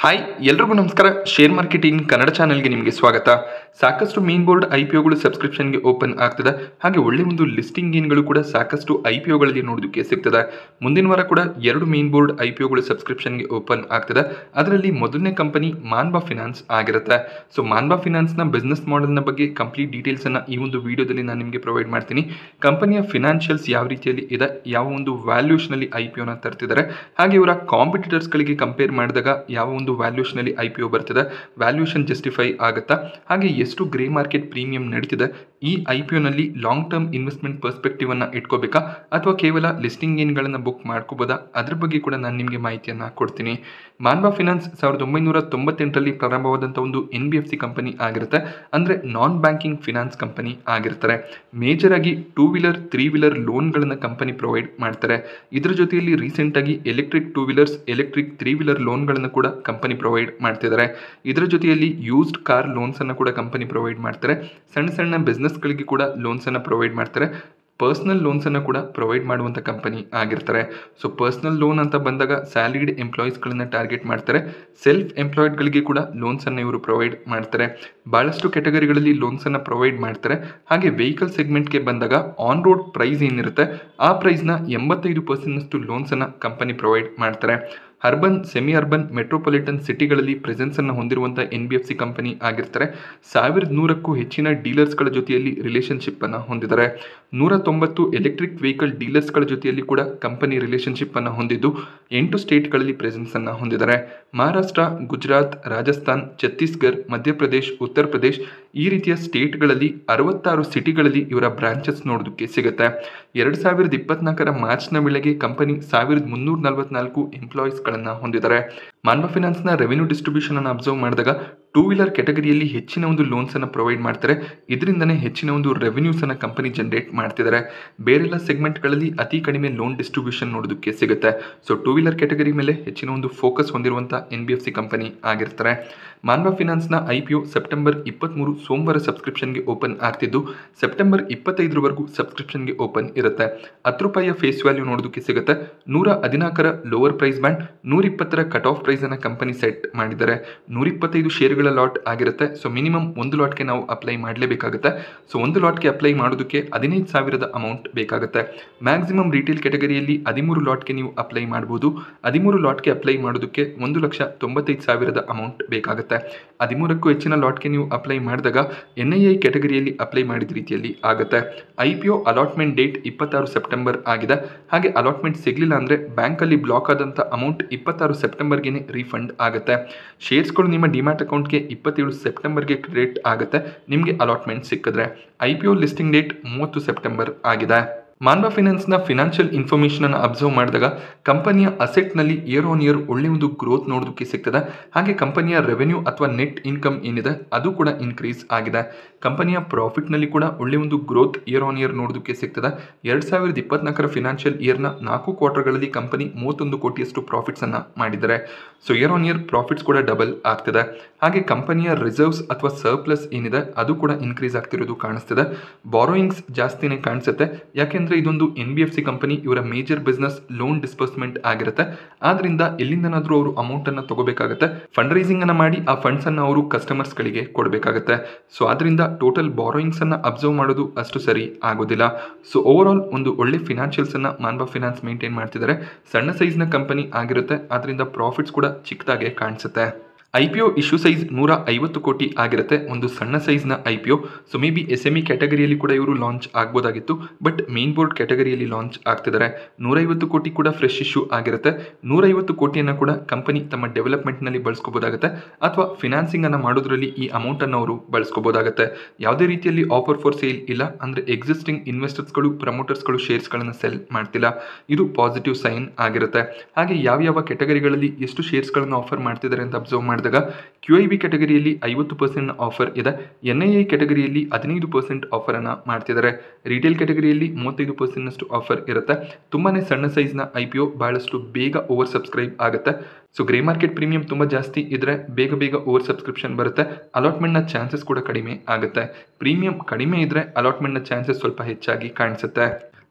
hi ಎಲ್ರಿಗೂ ನಮಸ್ಕಾರ share market in Kannada ಚಾನೆಲ್ಗೆ ನಿಮಗೆ ಸ್ವಾಗತ ಸಾಕಷ್ಟು ಮೇನ್ ಬೋರ್ಡ್ ಐ ಪಿ ಒಗಳು ಸಬ್ಸ್ಕ್ರಿಪ್ಷನ್ಗೆ ಓಪನ್ ಆಗ್ತದೆ ಹಾಗೆ ಒಳ್ಳೆ ಒಂದು ಲಿಸ್ಟಿಂಗ್ ಏನ್ಗಳು ಕೂಡ ಸಾಕಷ್ಟು ಐ ಪಿ ಒಗಳಲ್ಲಿ ನೋಡೋದಕ್ಕೆ ಸಿಗ್ತದೆ ಮುಂದಿನ ವಾರ ಕೂಡ ಎರಡು ಮೇನ್ ಬೋರ್ಡ್ ಐ ಪಿ ಒಗಳು ಸಬ್ಸ್ಕ್ರಿಪ್ಷನ್ಗೆ ಓಪನ್ ಆಗ್ತದೆ ಅದರಲ್ಲಿ ಮೊದಲನೇ ಕಂಪನಿ ಮಾನ್ಬಾ ಫಿನಾನ್ಸ್ ಆಗಿರುತ್ತೆ ಸೊ ಮಾನ್ಬಾ ಫಿನಾನ್ಸ್ನ ಬಿಸ್ನೆಸ್ ಮಾಡೆಲ್ನ ಬಗ್ಗೆ ಕಂಪ್ಲೀಟ್ ಡೀಟೇಲ್ಸನ್ನು ಈ ಒಂದು ವಿಡಿಯೋದಲ್ಲಿ ನಾನು ನಿಮಗೆ ಪ್ರೊವೈಡ್ ಮಾಡ್ತೀನಿ ಕಂಪನಿಯ ಫಿನಾನ್ಷಿಯಲ್ಸ್ ಯಾವ ರೀತಿಯಲ್ಲಿ ಇದೆ ಯಾವ ಒಂದು ವ್ಯಾಲ್ಯೂಷನಲ್ಲಿ ಐ ಪಿ ಒನ ತರ್ತಿದ್ದಾರೆ ಹಾಗೆ ಇವರ ಕಾಂಪಿಟೇಟರ್ಸ್ಗಳಿಗೆ ಕಂಪೇರ್ ಮಾಡಿದಾಗ ಯಾವ ಒಂದು ವ್ಯಾಲ್ಯೂಷನಲ್ಲಿ ಐ ಪಿ ಒ ಬರ್ತಿದೆ ವ್ಯಾಲ್ಯೂಷನ್ ಜಸ್ಟಿಫೈ ಆಗುತ್ತಾ ಹಾಗೆ ಎಷ್ಟು ಗ್ರೇ ಮಾರ್ಕೆಟ್ ಪ್ರೀಮಿಯಂ ನಡೀತಿದೆ ಈ ಐ ಪಿ ಒನಲ್ಲಿ ಲಾಂಗ್ ಟರ್ಮ್ ಇನ್ವೆಸ್ಟ್ಮೆಂಟ್ ಪರ್ಸ್ಪೆಕ್ಟಿವ್ ಅನ್ನು ಇಟ್ಕೋಬೇಕಾ ಅಥವಾ ಕೇವಲ ಲಿಸ್ಟಿಂಗ್ ಏನ್ಗಳನ್ನು ಬುಕ್ ಮಾಡ್ಕೋಬೋದಾ ಅದ್ರ ಬಗ್ಗೆ ಕೂಡ ನಾನು ನಿಮಗೆ ಮಾಹಿತಿಯನ್ನು ಕೊಡ್ತೀನಿ ಮಾನ್ಬಾ ಫಿನಾನ್ಸ್ ಸಾವಿರದ ಒಂಬೈನೂರ ತೊಂಬತ್ತೆಂಟರಲ್ಲಿ ಪ್ರಾರಂಭವಾದಂಥ ಒಂದು N B F C company ಆಗಿರುತ್ತೆ ಅಂದರೆ ನಾನ್ ಬ್ಯಾಂಕಿಂಗ್ ಫಿನಾನ್ಸ್ ಕಂಪನಿ ಆಗಿರ್ತಾರೆ ಮೇಜರ್ ಆಗಿ ಟೂ ವೀಲರ್ ತ್ರೀ ವೀಲರ್ ಲೋನ್ಗಳನ್ನು ಕಂಪನಿ ಪ್ರೊವೈಡ್ ಮಾಡ್ತಾರೆ ಇದ್ರ ಜೊತೆಯಲ್ಲಿ ರೀಸೆಂಟಾಗಿ electric two wheelers electric three wheeler ಲೋನ್ಗಳನ್ನು ಕೂಡ ಕಂಪನಿ ಪ್ರೊವೈಡ್ ಮಾಡ್ತಿದ್ದಾರೆ ಇದರ ಜೊತೆಯಲ್ಲಿ ಯೂಸ್ಡ್ ಕಾರ್ ಲೋನ್ಸನ್ನು ಕೂಡ ಕಂಪನಿ ಪ್ರೊವೈಡ್ ಮಾಡ್ತಾರೆ ಸಣ್ಣ ಸಣ್ಣ ಬಿಸ್ನೆಸ್ಗಳಿಗೆ ಕೂಡ ಲೋನ್ಸನ್ನು ಪ್ರೊವೈಡ್ ಮಾಡ್ತಾರೆ ಪರ್ಸ್ನಲ್ ಲೋನ್ಸನ್ನು ಕೂಡ ಪ್ರೊವೈಡ್ ಮಾಡುವಂಥ ಕಂಪನಿ ಆಗಿರ್ತಾರೆ ಸೊ ಪರ್ಸ್ನಲ್ ಲೋನ್ ಅಂತ ಬಂದಾಗ ಸ್ಯಾಲರಿಡ್ ಎಂಪ್ಲಾಯೀಸ್ಗಳನ್ನ ಟಾರ್ಗೆಟ್ ಮಾಡ್ತಾರೆ ಸೆಲ್ಫ್ ಎಂಪ್ಲಾಯ್ಡ್ಗಳಿಗೆ ಕೂಡ ಲೋನ್ಸನ್ನು ಇವರು ಪ್ರೊವೈಡ್ ಮಾಡ್ತಾರೆ ಭಾಳಷ್ಟು ಕೆಟಗರಿಗಳಲ್ಲಿ ಲೋನ್ಸನ್ನು ಪ್ರೊವೈಡ್ ಮಾಡ್ತಾರೆ ಹಾಗೆ ವೆಹಿಕಲ್ ಸೆಗ್ಮೆಂಟ್ಗೆ ಬಂದಾಗ ಆನ್ ರೋಡ್ ಪ್ರೈಸ್ ಏನಿರುತ್ತೆ ಆ ಪ್ರೈಸ್ನ ಎಂಬತ್ತೈದು ಪರ್ಸೆಂಟ್ನಷ್ಟು ಲೋನ್ಸನ್ನು ಕಂಪನಿ ಪ್ರೊವೈಡ್ ಮಾಡ್ತಾರೆ ಅರ್ಬನ್ ಸೆಮಿ ಅರ್ಬನ್ ಮೆಟ್ರೋಪಾಲಿಟನ್ ಸಿಟಿಗಳಲ್ಲಿ ಪ್ರೆಸೆನ್ಸನ್ನು ಹೊಂದಿರುವಂಥ N B F C company ಆಗಿರ್ತಾರೆ ಸಾವಿರದ ನೂರಕ್ಕೂ ಹೆಚ್ಚಿನ ಡೀಲರ್ಸ್ಗಳ ಜೊತೆಯಲ್ಲಿ ರಿಲೇಷನ್ಶಿಪ್ಪನ್ನು ಹೊಂದಿದ್ದಾರೆ ನೂರ ತೊಂಬತ್ತು ಎಲೆಕ್ಟ್ರಿಕ್ ವೆಹಿಕಲ್ ಡೀಲರ್ಸ್ಗಳ ಜೊತೆಯಲ್ಲಿ ಕೂಡ ಕಂಪನಿ ರಿಲೇಷನ್ಶಿಪ್ಪನ್ನು ಹೊಂದಿದ್ದು ಎಂಟು ಸ್ಟೇಟ್ಗಳಲ್ಲಿ ಪ್ರೆಸೆನ್ಸನ್ನು ಹೊಂದಿದ್ದಾರೆ ಮಹಾರಾಷ್ಟ್ರ ಗುಜರಾತ್ ರಾಜಸ್ಥಾನ್ ಛತ್ತೀಸ್ಗಢ್ ಮಧ್ಯಪ್ರದೇಶ್ ಉತ್ತರ ಪ್ರದೇಶ್ ಈ ರೀತಿಯ ಸ್ಟೇಟ್ಗಳಲ್ಲಿ ಅರವತ್ತಾರು ಸಿಟಿಗಳಲ್ಲಿ ಇವರ ಬ್ರಾಂಚಸ್ ನೋಡೋದಕ್ಕೆ ಸಿಗುತ್ತೆ ಎರಡು ಸಾವಿರದ ಇಪ್ಪತ್ನಾಲ್ಕರ ಮಾರ್ಚ್ನ ವೇಳೆಗೆ ಕಂಪನಿ ಸಾವಿರದ ಮುನ್ನೂರ ನಲವತ್ನಾಲ್ಕು ಎಂಪ್ಲಾಯೀಸ್ಗಳನ್ನು ಹೊಂದಿದ್ದಾರೆ ಮಾನ್ವ ಫಿನಾನ್ಸ್ನ ರೆವೆನ್ಯೂ ಡಿಸ್ಟ್ರಿಬ್ಯೂಷನ್ ಅನ್ನು ಅಬ್ಸರ್ವ್ ಮಾಡಿದಾಗ ಟೂ ವೀಲರ್ ಕೆಟಗರಿಯಲ್ಲಿ ಹೆಚ್ಚಿನ ಒಂದು ಲೋನ್ಸನ್ನು ಪ್ರೊವೈಡ್ ಮಾಡ್ತಾರೆ ಇದರಿಂದನೇ ಹೆಚ್ಚಿನ ಒಂದು ರೆವೆನ್ಯೂಸನ್ನು ಕಂಪನಿ ಜನರೇಟ್ ಮಾಡ್ತಿದ್ದಾರೆ ಬೇರೆಲ್ಲ ಸೆಗ್ಮೆಂಟ್ಗಳಲ್ಲಿ ಅತಿ ಕಡಿಮೆ ಲೋನ್ ಡಿಸ್ಟ್ರಿಬ್ಯೂಷನ್ ನೋಡೋದಕ್ಕೆ ಸಿಗುತ್ತೆ ಸೊ ಟೂ ವೀಲರ್ ಕೆಟಗರಿ ಮೇಲೆ ಹೆಚ್ಚಿನ ಒಂದು ಫೋಕಸ್ ಹೊಂದಿರುವಂಥ N B F C company ಆಗಿರ್ತಾರೆ ಮಾನ್ವ ಫಿನಾನ್ಸ್ನ ಐ ಪಿ ಒ ಸೆಪ್ಟೆಂಬರ್ ಇಪ್ಪತ್ತ್ಮೂರು ಸೋಮವಾರ ಸಬ್ಸ್ಕ್ರಿಪ್ಷನ್ಗೆ ಓಪನ್ ಆಗ್ತಿದ್ದು ಸೆಪ್ಟೆಂಬರ್ ಇಪ್ಪತ್ತೈದರವರೆಗೂ ಸಬ್ಸ್ಕ್ರಿಪ್ಷನ್ಗೆ ಓಪನ್ ಇರುತ್ತೆ ಹತ್ತು ರೂಪಾಯಿಯ ಫೇಸ್ ವ್ಯಾಲ್ಯೂ ನೋಡೋದಕ್ಕೆ ಸಿಗುತ್ತೆ ನೂರ ಹದಿನಾಲ್ಕರ ಲೋವರ್ ಪ್ರೈಸ್ ಬ್ಯಾಂಡ್ ನೂರ ಇಪ್ಪತ್ತರ ಕಟ್ ಆಫ್ ಪ್ರೈಸನ್ನು ಕಂಪನಿ ಸೆಟ್ ಮಾಡಿದ್ದಾರೆ ನೂರ ಇಪ್ಪತ್ತೈದು ಶೇರ್ಗಳ ಲಾಟ್ ಆಗಿರುತ್ತೆ ಸೊ ಮಿನಿಮಮ್ ಒಂದು ಲಾಟ್ಗೆ ನಾವು ಅಪ್ಲೈ ಮಾಡಲೇಬೇಕಾಗುತ್ತೆ ಸೊ ಒಂದು ಲಾಟ್ಗೆ ಅಪ್ಲೈ ಮಾಡೋದಕ್ಕೆ ಹದಿನೈದು ಸಾವಿರದ ಅಮೌಂಟ್ ಬೇಕಾಗುತ್ತೆ ಮ್ಯಾಕ್ಸಿಮಮ್ ರಿಟೇಲ್ ಕೆಟಗರಿಯಲ್ಲಿ ಹದಿಮೂರು ಲಾಟ್ಗೆ ನೀವು ಅಪ್ಲೈ ಮಾಡ್ಬೋದು ಹದಿಮೂರು ಲಾಟ್ಗೆ ಅಪ್ಲೈ ಮಾಡೋದಕ್ಕೆ ಒಂದು ಲಕ್ಷ ತೊಂಬತ್ತೈದು ಸಾವಿರದ ಅಮೌಂಟ್ ಬೇಕಾಗುತ್ತೆ ಹದಿಮೂರಕ್ಕೂ ಹೆಚ್ಚಿನ ಲಾಟ್ಗೆ ನೀವು ಅಪ್ಲೈ ಮಾಡಿದಾಗ ಎನ್ ಐ ಐ ಕೆಟಗರಿಯಲ್ಲಿ ಅಪ್ಲೈ ಮಾಡಿದ ರೀತಿಯಲ್ಲಿ ಆಗುತ್ತೆ I P O allotment date ಇಪ್ಪತ್ತಾರು ಸೆಪ್ಟೆಂಬರ್ ಆಗಿದೆ ಹಾಗೆ ಅಲಾಟ್ಮೆಂಟ್ ಸಿಗಲಿಲ್ಲ ಅಂದರೆ ಬ್ಯಾಂಕಲ್ಲಿ ಬ್ಲಾಕ್ ಆದಂಥ ಅಮೌಂಟ್ ಇಪ್ಪತ್ತಾರು ಸೆಪ್ಟೆಂಬರ್ಗೆ ರೀಫಂಡ್ ಆಗುತ್ತೆ ಶೇರ್ಸ್ಗಳು ನಿಮ್ಮ ಡಿಮ್ಯಾಟ್ ಅಕೌಂಟ್ಗೆ ಇಪ್ಪತ್ತೇಳು ಸೆಪ್ಟೆಂಬರ್ಗೆ ಕ್ರೆಡಿಟ್ ಆಗುತ್ತೆ ನಿಮಗೆ ಅಲಾಟ್ಮೆಂಟ್ ಸಿಕ್ಕಿದ್ರೆ I P O listing date ಮೂವತ್ತು ಸೆಪ್ಟೆಂಬರ್ ಆಗಿದೆ ಮಾನ್ವಾ ಫಿನಾನ್ಸ್ನ ಫಿನಾನ್ಷಿಯಲ್ ಇನ್ಫಾರ್ಮೇಷನನ್ನು ಅಬ್ಸರ್ವ್ ಮಾಡಿದಾಗ ಕಂಪನಿಯ ಅಸೆಟ್ನಲ್ಲಿ ಇಯರ್ ಆನ್ ಇಯರ್ ಒಳ್ಳೆ ಒಂದು ಗ್ರೋತ್ ನೋಡೋದಕ್ಕೆ ಸಿಗ್ತದೆ ಹಾಗೆ ಕಂಪನಿಯ ರೆವೆನ್ಯೂ ಅಥವಾ ನೆಟ್ ಇನ್ಕಮ್ ಏನಿದೆ ಅದು ಕೂಡ ಇನ್ಕ್ರೀಸ್ ಆಗಿದೆ ಕಂಪನಿಯ ಪ್ರಾಫಿಟ್ನಲ್ಲಿ ಕೂಡ ಒಳ್ಳೆ ಒಂದು ಗ್ರೋತ್ ಇಯರ್ ಆನ್ ಇಯರ್ ನೋಡೋದಕ್ಕೆ ಸಿಗ್ತದೆ ಎರಡು ಸಾವಿರದ ಇಪ್ಪತ್ನಾಲ್ಕರ ಫಿನಾನ್ಷಿಯಲ್ ಇಯರ್ನ ನಾಲ್ಕು ಕ್ವಾರ್ಟರ್ಗಳಲ್ಲಿ ಕಂಪನಿ ಮೂವತ್ತೊಂದು ಕೋಟಿಯಷ್ಟು ಪ್ರಾಫಿಟ್ಸನ್ನು ಮಾಡಿದ್ದಾರೆ so year on year profits ಕೂಡ ಡಬಲ್ ಆಗ್ತಿದೆ ಹಾಗೆ ಕಂಪನಿಯ ರಿಸರ್ವ್ಸ್ ಅಥವಾ ಸರ್ಪ್ಲಸ್ ಏನಿದೆ ಅದು ಕೂಡ ಇನ್ಕ್ರೀಸ್ ಆಗ್ತಿರೋದು ಕಾಣಿಸ್ತಿದೆ ಬಾರೋಯಿಂಗ್ಸ್ ಜಾಸ್ತಿನೇ ಕಾಣಿಸುತ್ತೆ ಯಾಕೆಂದರೆ ಇದೊಂದು N B F C company ಇವರ ಮೇಜರ್ ಬಿಸ್ನೆಸ್ ಲೋನ್ ಡಿಸ್ಬರ್ಸ್ಮೆಂಟ್ ಆಗಿರುತ್ತೆ ಆದ್ರಿಂದ ಎಲ್ಲಿಂದನಾದರೂ ಅವರು ಅಮೌಂಟನ್ನು ತಗೋಬೇಕಾಗುತ್ತೆ ಫಂಡ್ ರೈಸಿಂಗನ್ನು ಮಾಡಿ ಆ ಫಂಡ್ಸನ್ನು ಅವರು ಕಸ್ಟಮರ್ಸ್ಗಳಿಗೆ ಕೊಡಬೇಕಾಗುತ್ತೆ ಸೊ ಆದ್ರಿಂದ ಟೋಟಲ್ ಬಾರೋಯಿಂಗ್ಸನ್ನು ಅಬ್ಸರ್ವ್ ಮಾಡೋದು ಅಷ್ಟು ಸರಿ ಆಗೋದಿಲ್ಲ ಸೊ ಓವರ್ ಆಲ್ ಒಂದು ಒಳ್ಳೆ ಫಿನಾನ್ಷಿಯಲ್ಸನ್ನು ಮಾನ್ಬಾ ಫಿನಾನ್ಸ್ ಮೇಂಟೈನ್ ಮಾಡ್ತಿದ್ದಾರೆ ಸಣ್ಣ ಸೈಜ್ನ ಕಂಪನಿ ಆಗಿರುತ್ತೆ ಆದ್ರಿಂದ ಪ್ರಾಫಿಟ್ಸ್ ಕೂಡ ಚಿಕ್ಕದಾಗೆ ಕಾಣಿಸುತ್ತೆ I P O issue size ನೂರ ಐವತ್ತು ಕೋಟಿ ಆಗಿರುತ್ತೆ ಒಂದು ಸಣ್ಣ ಸೈಜ್ನ I P O so maybe S M E ಕ್ಯಾಟಗರಿಯಲ್ಲಿ ಕೂಡ ಇವರು ಲಾಂಚ್ ಆಗ್ಬೋದಾಗಿತ್ತು ಬಟ್ ಮೇನ್ ಬೋರ್ಡ್ ಕ್ಯಾಟಗರಿಯಲ್ಲಿ ಲಾಂಚ್ ಆಗ್ತಿದ್ದಾರೆ ನೂರೈವತ್ತು ಕೋಟಿ ಕೂಡ ಫ್ರೆಶ್ ಇಶ್ಯೂ ಆಗಿರುತ್ತೆ ನೂರೈವತ್ತು ಕೋಟಿಯನ್ನು ಕೂಡ ಕಂಪನಿ ತಮ್ಮ ಡೆವಲಪ್ಮೆಂಟ್ನಲ್ಲಿ ಬಳಸ್ಕೋಬೋದಾಗುತ್ತೆ ಅಥವಾ ಫಿನಾನ್ಸಿಂಗನ್ನು ಮಾಡೋದ್ರಲ್ಲಿ ಈ ಅಮೌಂಟನ್ನು ಅವರು ಬಳಸ್ಕೋಬೋದಾಗುತ್ತೆ ಯಾವುದೇ ರೀತಿಯಲ್ಲಿ ಆಫರ್ ಫಾರ್ ಸೇಲ್ ಇಲ್ಲ ಅಂದರೆ ಎಕ್ಸಿಸ್ಟಿಂಗ್ ಇನ್ವೆಸ್ಟರ್ಸ್ಗಳು ಪ್ರಮೋಟರ್ಸ್ಗಳು ಶೇರ್ಸ್ಗಳನ್ನು ಸೆಲ್ ಮಾಡ್ತಿಲ್ಲ ಇದು ಪಾಸಿಟಿವ್ ಸೈನ್ ಆಗಿರುತ್ತೆ ಹಾಗೆ ಯಾವ್ಯಾವ ಕೆಟಗರಿಗಳಲ್ಲಿ ಎಷ್ಟು ಶೇರ್ಸ್ಗಳನ್ನು ಆಫರ್ ಮಾಡ್ತಿದ್ದಾರೆ ಅಂತ ಅಬ್ಸರ್ವ್ ಮಾಡಿ ಮಾಡಿದಾಗ ಕ್ಯೂ ಐ ಬಿ ಕೆಟಗರಿಯಲ್ಲಿ ಐವತ್ತು ಪರ್ಸೆಂಟ್ ಆಫರ್ ಇದೆ ಎನ್ ಐ ಐ ಕೆಟಗರಿಯಲ್ಲಿ ಹದಿನೈದು ಪರ್ಸೆಂಟ್ ಆಫರನ್ನು ಮಾಡ್ತಿದ್ದಾರೆ ರಿಟೇಲ್ ಕೆಟಗರಿಯಲ್ಲಿ ಮೂವತ್ತೈದು ಪರ್ಸೆಂಟ್ನಷ್ಟು ಆಫರ್ ಇರುತ್ತೆ ತುಂಬಾ ಸಣ್ಣ ಸೈಜ್ನ ಐ ಪಿ ಒ ಭಾಳಷ್ಟು ಬೇಗ ಓವರ್ ಸಬ್ಸ್ಕ್ರೈಬ್ ಆಗುತ್ತೆ ಸೊ ಗ್ರೇ ಮಾರ್ಕೆಟ್ ಪ್ರೀಮಿಯಂ ತುಂಬ ಜಾಸ್ತಿ ಇದ್ದರೆ ಬೇಗ ಬೇಗ ಓವರ್ ಸಬ್ಸ್ಕ್ರಿಪ್ಷನ್ ಬರುತ್ತೆ ಅಲಾಟ್ಮೆಂಟ್ನ ಚಾನ್ಸಸ್ ಕೂಡ ಕಡಿಮೆ ಆಗುತ್ತೆ ಪ್ರೀಮಿಯಂ ಕಡಿಮೆ ಇದ್ದರೆ ಅಲಾಟ್ಮೆಂಟ್ನ ಚಾನ್ಸಸ್ ಸ್ವಲ್ಪ ಹೆಚ್ಚಾಗಿ ಕಾಣಿಸುತ್ತೆ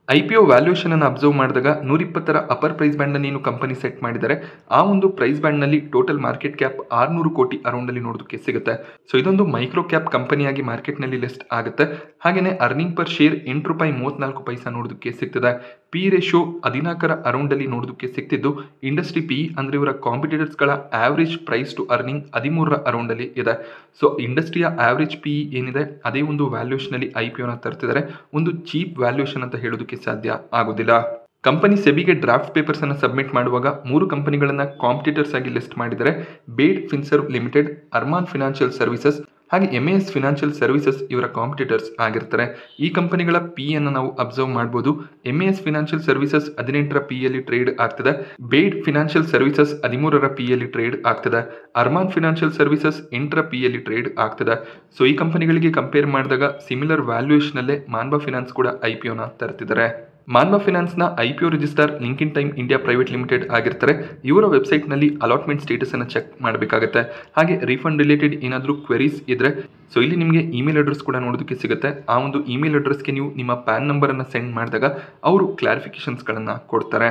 ಐ ಪಿ ಒ ವ್ಯಾಲ್ಯೂಷನ್ ಅನ್ನು ಅಬ್ಸರ್ವ್ ಮಾಡಿದಾಗ ನೂರಿಪ್ಪತ್ತರ ಅಪರ್ ಪ್ರೈಸ್ ಬ್ಯಾಂಡ್ ಏನು ಕಂಪನಿ ಸೆಟ್ ಮಾಡಿದ್ದಾರೆ ಆ ಒಂದು ಪ್ರೈಸ್ ಬ್ಯಾಂಡ್ನಲ್ಲಿ ಟೋಟಲ್ ಮಾರ್ಕೆಟ್ ಕ್ಯಾಪ್ ಆರುನೂರು ಕೋಟಿ ಅರೌಂಡಲ್ಲಿ ನೋಡೋದಕ್ಕೆ ಸಿಗುತ್ತೆ ಸೊ ಇದೊಂದು ಮೈಕ್ರೋ ಕ್ಯಾಪ್ ಕಂಪನಿಯಾಗಿ ಮಾರ್ಕೆಟ್ನಲ್ಲಿ ಲಿಸ್ಟ್ ಆಗುತ್ತೆ ಹಾಗೆಯೇ ಅರ್ನಿಂಗ್ ಪರ್ ಶೇರ್ ಎಂಟು ರೂಪಾಯಿ ಮೂವತ್ನಾಲ್ಕು ಪೈಸಾ ನೋಡೋದಕ್ಕೆ ಸಿಗ್ತದೆ ಪಿ ರೇಷಿಯೋ ಹದಿನಾಲ್ಕರ ಅರೌಂಡಲ್ಲಿ ನೋಡೋದಕ್ಕೆ ಸಿಗ್ತಿದ್ದು ಇಂಡಸ್ಟ್ರಿ ಪಿ ಅಂದರೆ ಇವರ ಕಾಂಪಿಟೇಟರ್ಸ್ಗಳ ಆವ್ರೇಜ್ ಪ್ರೈಸ್ ಟು ಅರ್ನಿಂಗ್ ಹದಿಮೂರರ ಅರೌಂಡಲ್ಲಿ ಇದೆ ಸೊ ಇಂಡಸ್ಟ್ರಿಯ ಆವ್ರೇಜ್ ಪಿ ಏನಿದೆ ಅದೇ ಒಂದು ವ್ಯಾಲ್ಯೂಷನಲ್ಲಿ ಐ ಪಿ ಒನ ತರ್ತಿದ್ದಾರೆ ಒಂದು ಚೀಪ್ ವ್ಯಾಲ್ಯೂಷನ್ ಅಂತ ಹೇಳೋದಕ್ಕೆ ಸಾಧ್ಯ ಆಗೋದಿಲ್ಲ ಕಂಪನಿ ಸೆಬಿಗೆ ಡ್ರಾಫ್ಟ್ ಪೇಪರ್ಸ್ ಅನ್ನು ಸಬ್ಮಿಟ್ ಮಾಡುವಾಗ ಮೂರು ಕಂಪನಿಗಳನ್ನು ಕಾಂಪಿಟೇಟರ್ಸ್ ಆಗಿ ಲಿಸ್ಟ್ ಮಾಡಿದರೆ Baid Finserv limited Arman financial services ಹಾಗೆ ಎಮ್ ಎಸ್ ಫಿನಾನ್ಷಿಯಲ್ ಸರ್ವಿಸಸ್ ಇವರ ಕಾಂಪಿಟೇಟರ್ಸ್ ಆಗಿರ್ತಾರೆ ಈ ಕಂಪನಿಗಳ ಪಿ ಅನ್ನು ನಾವು ಅಬ್ಸರ್ವ್ ಮಾಡ್ಬೋದು ಎಮ್ ಎಸ್ ಫಿನಾನ್ಷಿಯಲ್ ಸರ್ವಿಸಸ್ ಹದಿನೆಂಟರ ಪಿ ಯಲ್ಲಿ ಟ್ರೇಡ್ ಆಗ್ತದೆ ಬೇಡ್ ಫಿನಾನ್ಷಿಯಲ್ ಸರ್ವಿಸಸ್ ಹದಿಮೂರರ ಪಿ ಯಲ್ಲಿ ಟ್ರೇಡ್ ಆಗ್ತದೆ ಅರ್ಮಾನ್ ಫಿನಾನ್ಷಿಯಲ್ ಸರ್ವಿಸಸ್ ಎಂಟರ ಪಿ ಯಲ್ಲಿ ಟ್ರೇಡ್ ಆಗ್ತದೆ ಸೊ ಈ ಕಂಪನಿಗಳಿಗೆ ಕಂಪೇರ್ ಮಾಡಿದಾಗ ಸಿಮಿಲರ್ ವ್ಯಾಲ್ಯೂಯೇಷನಲ್ಲೇ ಮಾನ್ಬಾ ಫಿನಾನ್ಸ್ ಕೂಡ ಐ ಪಿ ಒನ ತರ್ತಿದ್ದಾರೆ ಮಾನ್ವಾ ಫಿನಾನ್ಸ್ನ I P O register link in time India private limited ಆಗಿರ್ತಾರೆ ಇವರ ವೆಬ್ಸೈಟ್ನಲ್ಲಿ ಅಲಾಟ್ಮೆಂಟ್ ಸ್ಟೇಟಸನ್ನು ಚೆಕ್ ಮಾಡಬೇಕಾಗುತ್ತೆ ಹಾಗೆ ರೀಫಂಡ್ ರಿಲೇಟೆಡ್ ಏನಾದರೂ ಕ್ವೆರೀಸ್ ಇದ್ದರೆ ಸೊ ಇಲ್ಲಿ ನಿಮಗೆ ಇಮೇಲ್ ಅಡ್ರೆಸ್ ಕೂಡ ನೋಡೋದಕ್ಕೆ ಸಿಗುತ್ತೆ ಆ ಒಂದು ಇಮೇಲ್ ಅಡ್ರೆಸ್ಗೆ ನೀವು ನಿಮ್ಮ ಪ್ಯಾನ್ ನಂಬರನ್ನು ಸೆಂಡ್ ಮಾಡಿದಾಗ ಅವರು ಕ್ಲಾರಿಫಿಕೇಷನ್ಸ್ಗಳನ್ನು ಕೊಡ್ತಾರೆ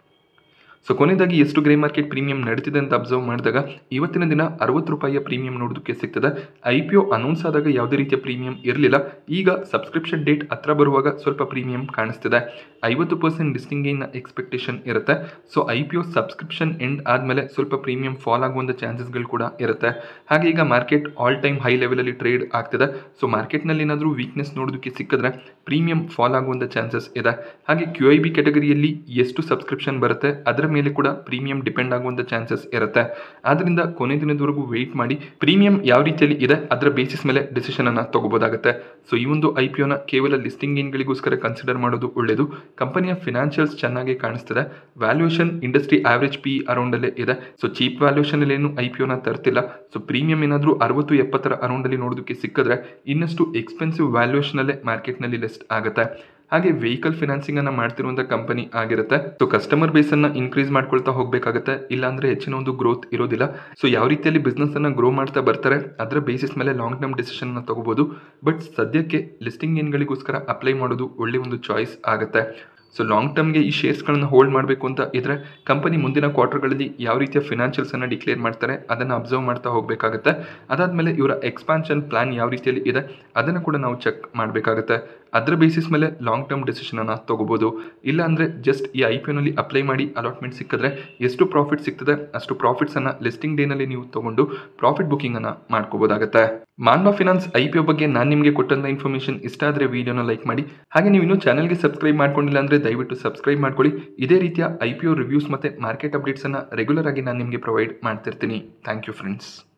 ಸೊ ಕೊನೆಯದಾಗಿ ಎಷ್ಟು ಗ್ರೇ ಮಾರ್ಕೆಟ್ ಪ್ರೀಮಿಯಂ ನಡೀತಿದೆ ಅಂತ ಅಬ್ಸರ್ವ್ ಮಾಡಿದಾಗ ಇವತ್ತಿನ ದಿನ ಅರವತ್ತು ರೂಪಾಯಿಯ ಪ್ರೀಮಿಯಂ ನೋಡೋದಕ್ಕೆ ಸಿಗ್ತದೆ ಐ ಪಿ ಒ ಅನೌನ್ಸ್ ಆದಾಗ ಯಾವುದೇ ರೀತಿಯ ಪ್ರೀಮಿಯಂ ಇರಲಿಲ್ಲ ಈಗ ಸಬ್ಸ್ಕ್ರಿಪ್ಷನ್ ಡೇಟ್ ಹತ್ರ ಬರುವಾಗ ಸ್ವಲ್ಪ ಪ್ರೀಮಿಯಂ ಕಾಣಿಸ್ತಿದೆ ಐವತ್ತು ಪರ್ಸೆಂಟ್ ಡಿಸ್ಟಿಂಗ್ ಗೇನ್ ಎಕ್ಸ್ಪೆಕ್ಟೇಷನ್ ಇರುತ್ತೆ so I P O subscription end ಆದಮೇಲೆ ಸ್ವಲ್ಪ ಪ್ರೀಮಿಯಂ ಫಾಲ್ ಆಗುವಂಥ ಚಾನ್ಸಸ್ಗಳು ಕೂಡ ಇರುತ್ತೆ ಹಾಗೆ ಈಗ ಮಾರ್ಕೆಟ್ ಆಲ್ ಟೈಮ್ ಹೈ ಲೆವೆಲಲ್ಲಿ ಟ್ರೇಡ್ ಆಗ್ತಿದೆ ಸೊ ಮಾರ್ಕೆಟ್ನಲ್ಲಿ ಏನಾದರೂ ವೀಕ್ನೆಸ್ ನೋಡೋದಕ್ಕೆ ಸಿಕ್ಕಿದ್ರೆ ಪ್ರೀಮಿಯಂ ಫಾಲ್ ಆಗುವಂಥ ಚಾನ್ಸಸ್ ಇದೆ ಹಾಗೆ ಕ್ಯೂ ಐ ಬಿ ಕ್ಯಾಟಗರಿಯಲ್ಲಿ ಎಷ್ಟು ಸಬ್ಸ್ಕ್ರಿಪ್ಷನ್ ಬರುತ್ತೆ ಅದರ ಮೇಲೆ ಕೂಡ ಪ್ರೀಮಿಯಂ ಡಿಪೆಂಡ್ ಆಗುವಂಥ ಚಾನ್ಸಸ್ ಇರುತ್ತೆ ಆದ್ದರಿಂದ ಕೊನೆ ದಿನದವರೆಗೂ ವೆಯ್ಟ್ ಮಾಡಿ ಪ್ರೀಮಿಯಂ ಯಾವ ರೀತಿಯಲ್ಲಿ ಇದೆ ಅದರ ಬೇಸಿಸ್ ಮೇಲೆ ಡಿಸಿಷನ್ ಅನ್ನು ತಗೋಬೋದಾಗುತ್ತೆ ಸೊ ಈ ಒಂದು ಐ ಪಿ ಒನ ಕೇವಲ ಲಿಸ್ಟಿಂಗ್ ಗೇನ್ಗಳಿಗೋಸ್ಕರ ಕನ್ಸಿಡರ್ ಮಾಡೋದು ಒಳ್ಳೆಯದು ಕಂಪನಿಯ ಫಿನಾನ್ಷಿಯಲ್ಸ್ ಚೆನ್ನಾಗಿ ಕಾಣಿಸ್ತಿದೆ ವ್ಯಾಲ್ಯೂಯೇಷನ್ ಇಂಡಸ್ಟ್ರಿ ಆವ್ರೇಜ್ ಪಿ ಅರೌಂಡಲ್ಲೇ ಇದೆ ಸೊ ಚೀಪ್ ವ್ಯಾಲ್ಯೂಯೇಷನಲ್ಲಿ ಏನು ಐ ಪಿ ಒನ ತರ್ತಿಲ್ಲ ಸೊ ಪ್ರೀಮಿಯಂ ಏನಾದರೂ ಅರವತ್ತು ಎಪ್ಪತ್ತರ ಅರೌಂಡಲ್ಲಿ ನೋಡೋದಕ್ಕೆ ಸಿಕ್ಕಿದ್ರೆ ಇನ್ನಷ್ಟು ಎಕ್ಸ್ಪೆನ್ಸಿವ್ ವ್ಯಾಲ್ಯೂಯೇಷನಲ್ಲೇ ಮಾರ್ಕೆಟ್ನಲ್ಲಿ ಲಿಸ್ಟ್ ಆಗುತ್ತೆ ಹಾಗೆ ವೆಹಿಕಲ್ ಫಿನಾನ್ಸಿಂಗ್ ಅನ್ನ ಮಾಡ್ತಿರುವಂಥ ಕಂಪನಿ ಆಗಿರುತ್ತೆ ಸೊ ಕಸ್ಟಮರ್ ಬೇಸ್ ಅನ್ನ ಇನ್ಕ್ರೀಸ್ ಮಾಡ್ಕೊಳ್ತಾ ಹೋಗಬೇಕಾಗುತ್ತೆ ಇಲ್ಲಾಂದ್ರೆ ಹೆಚ್ಚಿನ ಒಂದು ಗ್ರೋತ್ ಇರೋದಿಲ್ಲ ಸೊ ಯಾವ ರೀತಿಯಲ್ಲಿ ಬಿಸ್ನೆಸ್ ಅನ್ನ ಗ್ರೋ ಮಾಡ್ತಾ ಬರ್ತಾರೆ ಅದರ ಬೇಸಿಸ್ ಮೇಲೆ ಲಾಂಗ್ ಟರ್ಮ್ ಡಿಸಿಷನ್ ಅನ್ನ ತಗೋಬಹುದು ಬಟ್ ಸದ್ಯಕ್ಕೆ ಲಿಸ್ಟಿಂಗ್ ಏನ್ಗಳಿಗೋಸ್ಕರ ಅಪ್ಲೈ ಮಾಡೋದು ಒಳ್ಳೆ ಒಂದು ಚಾಯ್ಸ್ ಆಗುತ್ತೆ ಸೊ ಲಾಂಗ್ ಟರ್ಮ್ಗೆ ಈ ಶೇರ್ಸ್ಗಳನ್ನು ಹೋಲ್ಡ್ ಮಾಡಬೇಕು ಅಂತ ಇದ್ರೆ ಕಂಪನಿ ಮುಂದಿನ ಕ್ವಾರ್ಟರ್ಗಳಲ್ಲಿ ಯಾವ ರೀತಿಯ ಫಿನಾನ್ಷಿಯಲ್ಸನ್ನು ಡಿಕ್ಲೇರ್ ಮಾಡ್ತಾರೆ ಅದನ್ನು ಅಬ್ಸರ್ವ್ ಮಾಡ್ತಾ ಹೋಗಬೇಕಾಗುತ್ತೆ ಅದಾದಮೇಲೆ ಇವರ ಎಕ್ಸ್ಪಾನ್ಷನ್ ಪ್ಲಾನ್ ಯಾವ ರೀತಿಯಲ್ಲಿ ಇದೆ ಅದನ್ನು ಕೂಡ ನಾವು ಚೆಕ್ ಮಾಡಬೇಕಾಗುತ್ತೆ ಅದರ ಬೇಸಿಸ್ ಮೇಲೆ ಲಾಂಗ್ ಟರ್ಮ್ ಡಿಸಿಷನನ್ನು ತೊಗೋಬೋದು ಇಲ್ಲ ಅಂದರೆ ಜಸ್ಟ್ ಈ ಐ ಪಿ ಒನಲ್ಲಿ ಅಪ್ಲೈ ಮಾಡಿ ಅಲಾಟ್ಮೆಂಟ್ ಸಿಕ್ಕಿದ್ರೆ ಎಷ್ಟು ಪ್ರಾಫಿಟ್ ಸಿಗ್ತದೆ ಅಷ್ಟು ಪ್ರಾಫಿಟ್ಸನ್ನು ಲಿಸ್ಟಿಂಗ್ ಡೇನಲ್ಲಿ ನೀವು ತೊಗೊಂಡು ಪ್ರಾಫಿಟ್ ಬುಕ್ಕಿಂಗನ್ನು ಮಾಡ್ಕೋಬೋದಾಗುತ್ತೆ Manba finance I P O ಬಗ್ಗೆ ನಾನು ನಿಮಗೆ ಕೊಟ್ಟಂಥ ಇನ್ಫಾರ್ಮೇಷನ್ ಇಷ್ಟ ಆದರೆ ವೀಡಿಯೋನ ಲೈಕ್ ಮಾಡಿ ಹಾಗೆ ನೀವು ಇನ್ನೂ ಚಾನಲ್ಗೆ ಸಬ್ಸ್ಕ್ರೈಬ್ ಮಾಡ್ಕೊಂಡಿಲ್ಲ ಅಂದರೆ ದಯವಿಟ್ಟು ಸಬ್ಸ್ಕ್ರೈಬ್ ಮಾಡ್ಕೊಳ್ಳಿ ಇದೇ ರೀತಿಯ ಐ ಪಿ ಒ ರಿವ್ಯೂಸ್ ಮತ್ತು ಮಾರ್ಕೆಟ್ ಅಪ್ಡೇಟ್ಸನ್ನು ರೆಗ್ಯುಲರ್ ಆಗಿ ನಾನು ನಿಮಗೆ ಪ್ರೊವೈಡ್ ಮಾಡ್ತಿರ್ತೀನಿ ಥ್ಯಾಂಕ್ ಯು ಫ್ರೆಂಡ್ಸ್